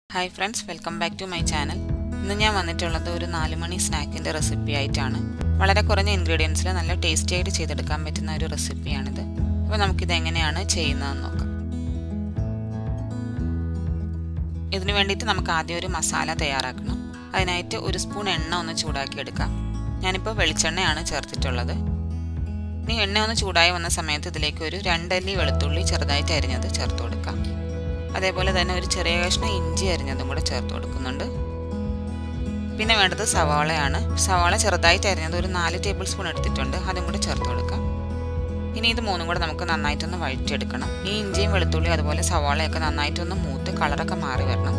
hi friends welcome back to my channel ഇന്ന് ഞാൻ വന്നിട്ടുള്ളത് ഒരു നാല് മണി സ്നാക്കിൻ്റെ റെസിപ്പി ആയിട്ടാണ് വളരെ കുറഞ്ഞ ഇൻഗ്രീഡിയൻസിൽ നല്ല ടേസ്റ്റി ആയിട്ട് ചെയ്തെടുക്കാൻ പറ്റുന്ന ഒരു റെസിപ്പിയാണിത് അപ്പോൾ നമുക്കിത് എങ്ങനെയാണ് ചെയ്യുന്നതെന്ന് നോക്കാം ഇതിനു വേണ്ടിയിട്ട് നമുക്ക് ആദ്യം ഒരു മസാല തയ്യാറാക്കണം അതിനായിട്ട് ഒരു സ്പൂൺ എണ്ണ ഒന്ന് ചൂടാക്കി എടുക്കാം ഞാനിപ്പോൾ വെളിച്ചെണ്ണയാണ് ചേർത്തിട്ടുള്ളത് ഇനി എണ്ണ ഒന്ന് ചൂടായി വന്ന സമയത്ത് ഇതിലേക്ക് ഒരു രണ്ടല്ലി വെളുത്തുള്ളി ചെറുതായിട്ട് അരിഞ്ഞത് ചേർത്ത് കൊടുക്കാം അതേപോലെ തന്നെ ഒരു ചെറിയ കഷ്ണം ഇഞ്ചി അരിഞ്ഞതും കൂടെ ചേർത്ത് കൊടുക്കുന്നുണ്ട് പിന്നെ വേണ്ടത് സവാളയാണ് സവാള ചെറുതായിട്ട് അരിഞ്ഞത് ഒരു നാല് ടേബിൾ സ്പൂൺ എടുത്തിട്ടുണ്ട് അതും കൂടെ ചേർത്ത് കൊടുക്കാം ഇനി ഇത് മൂന്നും കൂടെ നമുക്ക് നന്നായിട്ടൊന്ന് വഴറ്റിയെടുക്കണം ഈ ഇഞ്ചിയും വെളുത്തുള്ളിയും അതുപോലെ സവാളയൊക്കെ നന്നായിട്ടൊന്ന് മൂത്ത് കളറൊക്കെ മാറി വരണം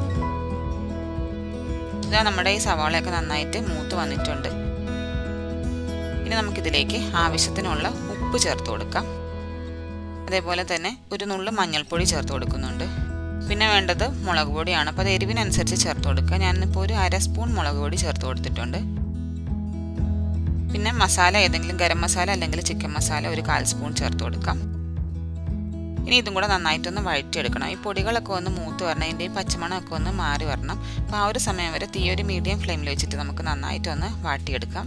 ഇതാ നമ്മുടെ ഈ സവാളയൊക്കെ നന്നായിട്ട് മൂത്ത് വന്നിട്ടുണ്ട് ഇനി നമുക്കിതിലേക്ക് ആവശ്യത്തിനുള്ള ഉപ്പ് ചേർത്ത് കൊടുക്കാം അതേപോലെ തന്നെ ഒരു നുള്ളു മഞ്ഞൾപ്പൊടി ചേർത്ത് കൊടുക്കുന്നുണ്ട് പിന്നെ വേണ്ടത് മുളക് പൊടിയാണ് അപ്പോൾ അത് എരിവിനനുസരിച്ച് ചേർത്ത് കൊടുക്കുക ഞാനിപ്പോൾ ഒരു അര സ്പൂൺ മുളക് പൊടി ചേർത്ത് കൊടുത്തിട്ടുണ്ട് പിന്നെ മസാല ഏതെങ്കിലും ഗരം മസാല അല്ലെങ്കിൽ ചിക്കൻ മസാല ഒരു കാൽ സ്പൂൺ ചേർത്ത് കൊടുക്കാം ഇനി ഇതും കൂടെ നന്നായിട്ടൊന്ന് വഴറ്റിയെടുക്കണം ഈ പൊടികളൊക്കെ ഒന്ന് മൂത്ത് വരണം ഇതിൻ്റെ ഈ പച്ചമണമൊക്കെ ഒന്ന് മാറി വരണം അപ്പോൾ ആ ഒരു സമയം വരെ തീ ഒരു മീഡിയം ഫ്ലെയിമിൽ വെച്ചിട്ട് നമുക്ക് നന്നായിട്ടൊന്ന് വാട്ടിയെടുക്കാം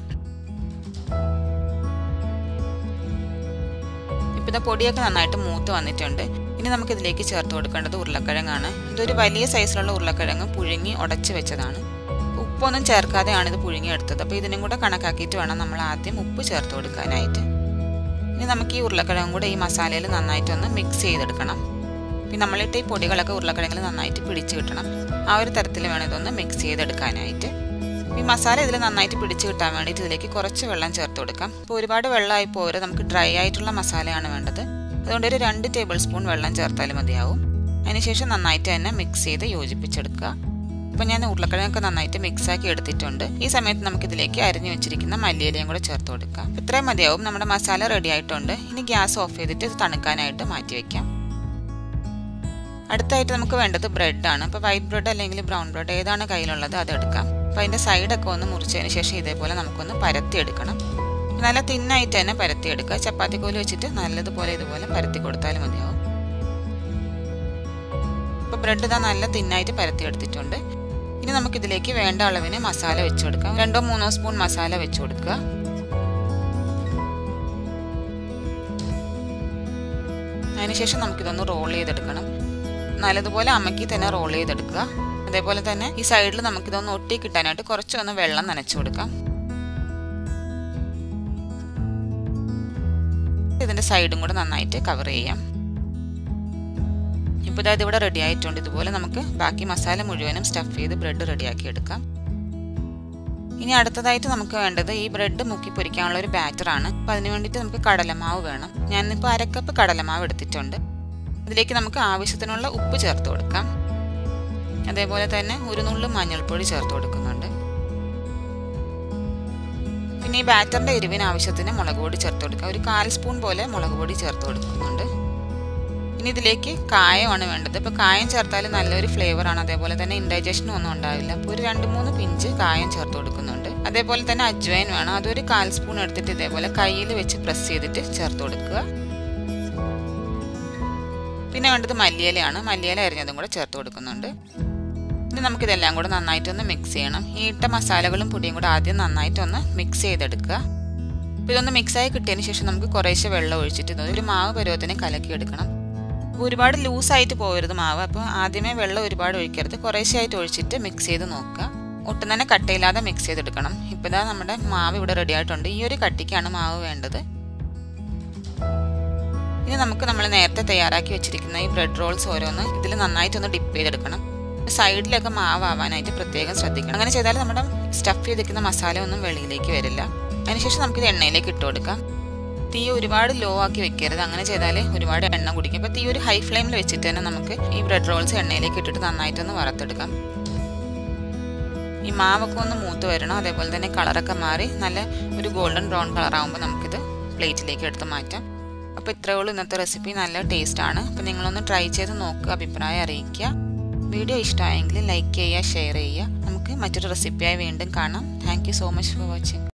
ഇപ്പോൾ ഇതാ പൊടിയൊക്കെ നന്നായിട്ട് മൂത്ത് വന്നിട്ടുണ്ട് ഇനി നമുക്ക് ഇതിലേക്ക് ചേർത്ത് കൊടുക്കേണ്ടത് ഉരുളക്കിഴങ്ങാണ് ഇതൊരു വലിയ സൈസിലുള്ള ഉരുളക്കിഴങ്ങ് പുഴുങ്ങി ഉടച്ച് വെച്ചതാണ് ഉപ്പൊന്നും ചേർക്കാതെയാണ് ഇത് പുഴുങ്ങി എടുത്തത് അപ്പോൾ ഇതിനും കൂടെ കണക്കാക്കിയിട്ട് വേണം നമ്മൾ ആദ്യം ഉപ്പ് ചേർത്ത് കൊടുക്കാനായിട്ട് ഇനി നമുക്ക് ഈ ഉരുളക്കിഴങ്ങും കൂടെ ഈ മസാലയിൽ നന്നായിട്ടൊന്ന് മിക്സ് ചെയ്തെടുക്കണം പിന്നെ നമ്മളിട്ട് ഈ പൊടികളൊക്കെ ഉരുളക്കിഴങ്ങിൽ നന്നായിട്ട് പിടിച്ച് കിട്ടണം ആ ഒരു തരത്തിൽ വേണം ഇതൊന്ന് മിക്സ് ചെയ്തെടുക്കാനായിട്ട് ഈ മസാല ഇതിൽ നന്നായിട്ട് പിടിച്ച് കിട്ടാൻ വേണ്ടിയിട്ട് ഇതിലേക്ക് കുറച്ച് വെള്ളം ചേർത്ത് കൊടുക്കാം ഇപ്പോൾ ഒരുപാട് വെള്ളമായി പോരെ നമുക്ക് ഡ്രൈ ആയിട്ടുള്ള മസാലയാണ് വേണ്ടത് അതുകൊണ്ട് ഒരു രണ്ട് ടേബിൾ സ്പൂൺ വെള്ളം ചേർത്താലും മതിയാവും അതിനുശേഷം നന്നായിട്ട് തന്നെ മിക്സ് ചെയ്ത് യോജിപ്പിച്ചെടുക്കുക അപ്പോൾ ഞാൻ ഉരുളക്കിഴങ്ങൊക്കെ നന്നായിട്ട് മിക്സ് ആക്കി എടുത്തിട്ടുണ്ട് ഈ സമയത്ത് നമുക്കിതിലേക്ക് അരിഞ്ഞു വെച്ചിരിക്കുന്ന മല്ലിയിലയും കൂടെ ചേർത്ത് കൊടുക്കാം ഇത്രയും മതിയാവും നമ്മുടെ മസാല റെഡി ആയിട്ടുണ്ട് ഇനി ഗ്യാസ് ഓഫ് ചെയ്തിട്ട് ഇത് തണുക്കാനായിട്ട് മാറ്റി വയ്ക്കാം അടുത്തായിട്ട് നമുക്ക് വേണ്ടത് ബ്രെഡാണ് അപ്പോൾ വൈറ്റ് ബ്രെഡ് അല്ലെങ്കിൽ ബ്രൗൺ ബ്രെഡ് ഏതാണ് കയ്യിലുള്ളത് അത് എടുക്കാം അപ്പോൾ അതിൻ്റെ സൈഡൊക്കെ ഒന്ന് മുറിച്ചതിന് ശേഷം ഇതേപോലെ നമുക്കൊന്ന് പരത്തിയെടുക്കണം നല്ല തിന്നായിട്ട് തന്നെ പരത്തിയെടുക്കുക ചപ്പാത്തി കോല് വെച്ചിട്ട് നല്ലതുപോലെ ഇതുപോലെ പരത്തി കൊടുത്താലും മതിയാവും ഇപ്പോൾ ബ്രെഡ് ഇതാ നല്ല തിന്നായിട്ട് പരത്തിയെടുത്തിട്ടുണ്ട് ഇനി നമുക്കിതിലേക്ക് വേണ്ട അളവിന് മസാല വെച്ച് കൊടുക്കാം രണ്ടോ മൂന്നോ സ്പൂൺ മസാല വെച്ച് കൊടുക്കുക അതിനുശേഷം നമുക്കിതൊന്ന് റോൾ ചെയ്തെടുക്കണം നല്ലതുപോലെ അമ്മക്കി തന്നെ റോൾ ചെയ്തെടുക്കുക അതേപോലെ തന്നെ ഈ സൈഡിൽ നമുക്കിതൊന്ന് ഒട്ടി കിട്ടാനായിട്ട് കുറച്ചൊന്ന് വെള്ളം നനച്ചു കൊടുക്കാം ഇതിൻ്റെ സൈഡും കൂടെ നന്നായിട്ട് കവർ ചെയ്യാം ഇപ്പോൾ ഇതായത് ഇവിടെ റെഡി ആയിട്ടുണ്ട് ഇതുപോലെ നമുക്ക് ബാക്കി മസാല മുഴുവനും സ്റ്റഫ് ചെയ്ത് ബ്രെഡ് റെഡിയാക്കി എടുക്കാം ഇനി അടുത്തതായിട്ട് നമുക്ക് വേണ്ടത് ഈ ബ്രെഡ് മുക്കി പൊരിക്കാനുള്ള ഒരു ബാറ്ററാണ് അപ്പോൾ അതിന് വേണ്ടിയിട്ട് നമുക്ക് കടലമാവ് വേണം ഞാനിപ്പോൾ അരക്കപ്പ് കടലമാവ് എടുത്തിട്ടുണ്ട് ഇതിലേക്ക് നമുക്ക് ആവശ്യത്തിനുള്ള ഉപ്പ് ചേർത്ത് കൊടുക്കാം അതേപോലെ തന്നെ ഒരു നുള്ളു മഞ്ഞൾപ്പൊടി ചേർത്ത് കൊടുക്കുന്നുണ്ട് പിന്നെ ഈ ബാറ്ററിൻ്റെ എരിവിന് ആവശ്യത്തിന് മുളക് പൊടി ചേർത്ത് കൊടുക്കുക ഒരു കാൽ സ്പൂൺ പോലെ മുളക് പൊടി ചേർത്ത് കൊടുക്കുന്നുണ്ട് ഇനി ഇതിലേക്ക് കായമാണ് വേണ്ടത് ഇപ്പോൾ കായം ചേർത്താൽ നല്ലൊരു ഫ്ലേവറാണ് അതേപോലെ തന്നെ ഇൻഡൈജഷനും ഒന്നും ഉണ്ടാവില്ല അപ്പോൾ ഒരു രണ്ട് മൂന്ന് പിഞ്ച് കായം ചേർത്ത് കൊടുക്കുന്നുണ്ട് അതേപോലെ തന്നെ അജ്വൈൻ വേണം അതൊരു കാൽ സ്പൂൺ എടുത്തിട്ട് ഇതേപോലെ കയ്യിൽ വെച്ച് പ്രസ് ചെയ്തിട്ട് ചേർത്ത് കൊടുക്കുക പിന്നെ വേണ്ടത് മല്ലിയിലയാണ് മല്ലിയില അരിഞ്ഞതും കൂടെ ചേർത്ത് കൊടുക്കുന്നുണ്ട് ഇനി നമുക്കിതെല്ലാം കൂടെ നന്നായിട്ടൊന്ന് മിക്സ് ചെയ്യണം ഈ ഇട്ട മസാലകളും പൊടിയും കൂടെ ആദ്യം നന്നായിട്ടൊന്ന് മിക്സ് ചെയ്തെടുക്കുക അപ്പോൾ ഇതൊന്ന് മിക്സായി കിട്ടിയതിന് ശേഷം നമുക്ക് കുറേശ്ശെ വെള്ളം ഒഴിച്ചിട്ട് ഇത് ഒരു മാവ് പരുവത്തിന് കലക്കിയെടുക്കണം ഒരുപാട് ലൂസായിട്ട് പോകരുത് മാവ് അപ്പോൾ ആദ്യമേ വെള്ളം ഒരുപാട് ഒഴിക്കരുത് കുറേശ്ശെ ആയിട്ട് ഒഴിച്ചിട്ട് മിക്സ് ചെയ്ത് നോക്കുക ഒട്ടും തന്നെ കട്ടയില്ലാതെ മിക്സ് ചെയ്തെടുക്കണം ഇപ്പോൾ ഇതാ നമ്മുടെ മാവ് ഇവിടെ റെഡി ആയിട്ടുണ്ട് ഈ ഒരു കട്ടിക്കാണ് മാവ് വേണ്ടത് ഇനി നമുക്ക് നമ്മൾ നേരത്തെ തയ്യാറാക്കി വെച്ചിരിക്കുന്ന ഈ ബ്രെഡ് റോൾസ് ഓരോന്ന് ഇതിൽ നന്നായിട്ടൊന്ന് ഡിപ്പ് ചെയ്തെടുക്കണം സൈഡിലൊക്കെ മാവ് ആവാനായിട്ട് പ്രത്യേകം ശ്രദ്ധിക്കണം അങ്ങനെ ചെയ്താൽ നമ്മുടെ സ്റ്റഫ് ചെയ്തിരിക്കുന്ന മസാല ഒന്നും വെളിയിലേക്ക് വരില്ല അതിനുശേഷം നമുക്കിത് എണ്ണയിലേക്ക് ഇട്ട് കൊടുക്കാം തീ ഒരുപാട് ലോ ആക്കി വെക്കരുത് അങ്ങനെ ചെയ്താൽ ഒരുപാട് എണ്ണ കുടിക്കും അപ്പോൾ തീ ഒരു ഹൈ ഫ്ലെയിമിൽ വെച്ചിട്ട് തന്നെ നമുക്ക് ഈ ബ്രെഡ് റോൾസ് എണ്ണയിലേക്ക് ഇട്ടിട്ട് നന്നായിട്ടൊന്ന് വറുത്തെടുക്കാം ഈ മാവൊക്കെ ഒന്ന് മൂത്ത് വരണം അതേപോലെ തന്നെ കളറൊക്കെ മാറി നല്ല ഒരു ഗോൾഡൻ ബ്രൗൺ കളർ ആകുമ്പോൾ നമുക്കിത് പ്ലേറ്റിലേക്ക് എടുത്ത് മാറ്റാം അപ്പോൾ ഇത്രയേ ഉള്ളൂ ഇന്നത്തെ റെസിപ്പി നല്ല ടേസ്റ്റാണ് അപ്പോൾ നിങ്ങളൊന്ന് ട്രൈ ചെയ്ത് നോക്കുക അഭിപ്രായം അറിയിക്കുക വീഡിയോ ഇഷ്ടമായെങ്കിൽ ലൈക്ക് ചെയ്യുക ഷെയർ ചെയ്യുക നമുക്ക് മറ്റൊരു റെസിപ്പിയായി വീണ്ടും കാണാം thank so much for watching